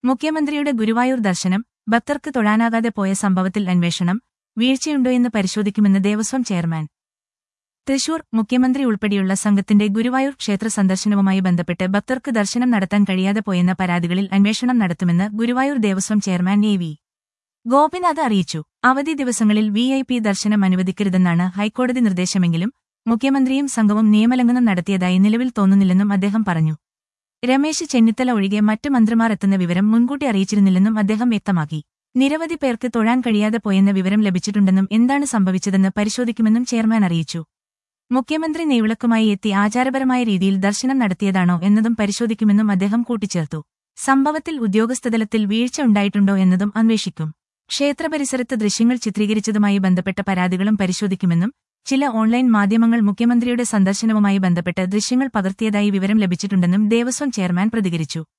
മുഖ്യമന്ത്രിയുടെ ഗുരുവായൂർ ദർശനം ഭക്തർക്ക് തൊഴാനാകാതെ പോയ സംഭവത്തിൽ അന്വേഷണം വീഴ്ചയുണ്ടോയെന്ന് പരിശോധിക്കുമെന്ന് ദേവസ്വം ചെയർമാൻ തൃശൂർ മുഖ്യമന്ത്രി ഉൾപ്പെടെയുള്ള സംഘത്തിന്റെ ഗുരുവായൂർ ക്ഷേത്ര സന്ദർശനവുമായി ബന്ധപ്പെട്ട് ഭക്തർക്ക് ദർശനം നടത്താൻ കഴിയാതെ പോയെന്ന പരാതികളിൽ അന്വേഷണം നടത്തുമെന്ന് Guruvayur Devaswom chairman A V Gopinath അറിയിച്ചു അവധി ദിവസങ്ങളിൽ വി ഐ പി ദർശനം അനുവദിക്കരുതെന്നാണ് ഹൈക്കോടതി നിർദ്ദേശമെങ്കിലും മുഖ്യമന്ത്രിയും സംഘവും നിയമലംഘനം നടത്തിയതായി നിലവിൽ തോന്നുന്നില്ലെന്നും അദ്ദേഹം പറഞ്ഞു രമേശ് ചെന്നിത്തല ഒഴികെ മറ്റ് മന്ത്രിമാർ എത്തുന്ന വിവരം മുൻകൂട്ടി അറിയിച്ചിരുന്നില്ലെന്നും അദ്ദേഹം വ്യക്തമാക്കി നിരവധി പേർക്ക് തൊഴാൻ കഴിയാതെ പോയെന്ന വിവരം ലഭിച്ചിട്ടുണ്ടെന്നും എന്താണ് സംഭവിച്ചതെന്ന് പരിശോധിക്കുമെന്നും ചെയർമാൻ അറിയിച്ചു മുഖ്യമന്ത്രി നെയ്വിളക്കുമായി എത്തി ആചാരപരമായ രീതിയിൽ ദർശനം നടത്തിയതാണോ എന്നതും പരിശോധിക്കുമെന്നും അദ്ദേഹം കൂട്ടിച്ചേർത്തു സംഭവത്തിൽ ഉദ്യോഗസ്ഥതലത്തിൽ വീഴ്ച ഉണ്ടായിട്ടുണ്ടോ എന്നതും അന്വേഷിക്കും ക്ഷേത്രപരിസരത്ത് ദൃശ്യങ്ങൾ ചിത്രീകരിച്ചതുമായി ബന്ധപ്പെട്ട പരാതികളും പരിശോധിക്കുമെന്നും ചില ഓൺലൈൻ മാധ്യമങ്ങൾ മുഖ്യമന്ത്രിയുടെ സന്ദർശനവുമായി ബന്ധപ്പെട്ട് ദൃശ്യങ്ങൾ പകർത്തിയതായി വിവരം ലഭിച്ചിട്ടുണ്ടെന്നും ദേവസ്വം ചെയർമാൻ പ്രതികരിച്ചു